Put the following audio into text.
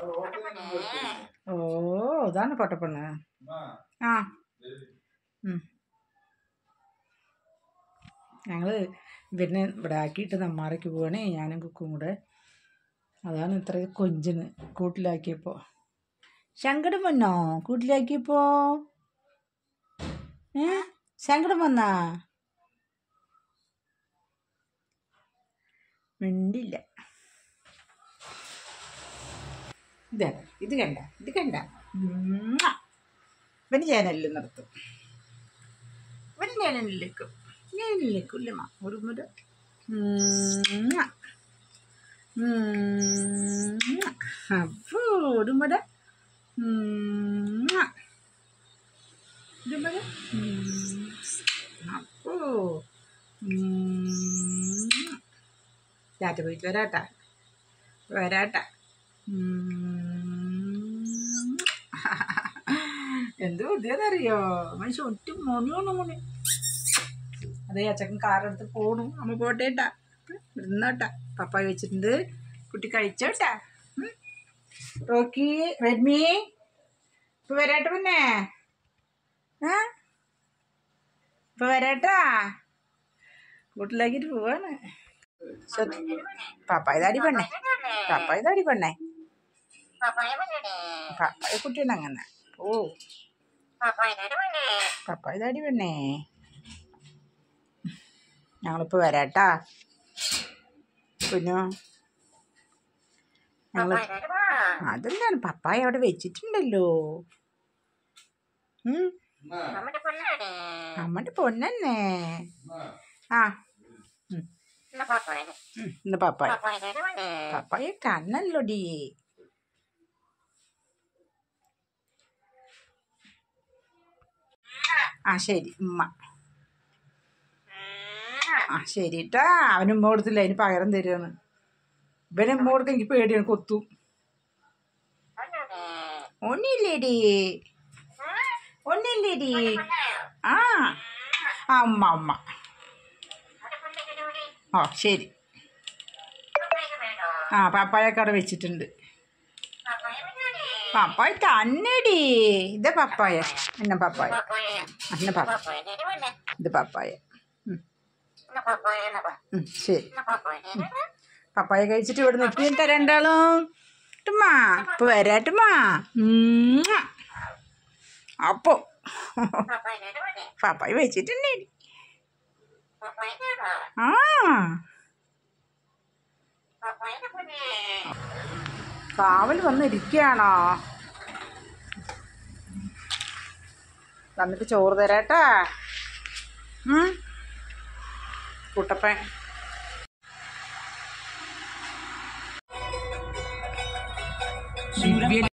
ഓ ഇതാണ് പൊട്ടപ്പെണ്ണ് ആ ഉം. ഞങ്ങള് ഇവരിനെ ഇവിടെ ആക്കിയിട്ട് നമ്മാറയ്ക്ക് പോവാണേ ഞാനും കുക്കും കൂടെ അതാണ് ഇത്ര കൊഞ്ചിന് കൂട്ടിലാക്കിയപ്പോൾ സങ്കടം വന്നോ കൂട്ടിലാക്കിയപ്പോ ഏ സങ്കടം വന്നാ മിണ്ടില്ല ഇതാ ഇത് കണ്ട ഇത് കണ്ട ഉമ്മാ. ഇവന് ചാനലിൽ നിർത്തും ഇവന് ചാനലിലേക്കും ഞാനിലേക്കും ഇല്ലമ്മ ഒരു മുര അപ്പോ ഒരു മുര ഒരു മുര അപ്പോ ചാറ്റ പോയിട്ട് വരാട്ടാ വരാട്ടാ എന്ത് ബുദ്ധിയെന്നറിയോ മനുഷ്യ ഒറ്റ മണിയോണ മണി അതെ അച്ചക്കൻ കാറെടുത്ത് പോണു അമ്മ പോട്ടേട്ടാ ഇരുന്നോട്ടാ പപ്പായ വെച്ചിട്ടുണ്ട് കുട്ടി കഴിച്ചോട്ടാ ഉം. റോക്കി റെഡ്മി ഇപ്പൊ വരാട്ടെ പിന്നെ ആ ഇപ്പൊ വരാട്ടാ കൂട്ടിലാക്കിട്ട് പോവാണ് ശരി. പപ്പായ താടി പെണ്ണേ പപ്പായ താടി പെണ്ണേ പപ്പായ കുട്ടിയാണ് അങ്ങനെ ഓ പപ്പായ താടി പെണ്ണേ ഞങ്ങളിപ്പോ വരാട്ടാ കുഞ്ഞു ഞങ്ങള് അതെന്താണ് പപ്പായ അവിടെ വെച്ചിട്ടുണ്ടല്ലോ ഉം അമ്മന്റെ പൊന്നന്നെ ആ ഉം. ഉം, ഇന്ന് പപ്പായ പപ്പായ കണ്ണല്ലോടി ആ ശരി ഉമ്മ ആ ശരി ട്ടാ അവന് ഉമ്മ കൊടുത്തില്ല അതിന് പകരം തരുമെന്ന് ഇവന് ഉമ്മ കൊടുക്കാൻ എനിക്ക് പേടിയാണ് കൊത്തും ഒന്നില്ലേടി ഒന്നില്ലേടി ആ ആ ഉമ്മ ഉമ്മ ഓ ശരി ആ പപ്പായൊക്കെ അവിടെ വെച്ചിട്ടുണ്ട് പപ്പായ തന്നെടി ഇത് പപ്പായ എന്നെ പപ്പായ എന്നെ പപ്പായ ഇത് പപ്പായ ഉം. ഉം, ശരി പപ്പായ കഴിച്ചിട്ട് ഇവിടെ നിൽക്കിട്ട രണ്ടാളും ട്ടുമ്മാ ഇപ്പൊ വരാട്ടുമ്മാ ഉമ്മ. അപ്പോ പപ്പായ വെച്ചിട്ടുണ്ടേ ആ കാവൽ വന്നിരിക്കുകയാണോ വന്നിട്ട് ചോറ് തരാട്ടാ ഉം. കുട്ടപ്പൻ ദിവ്യ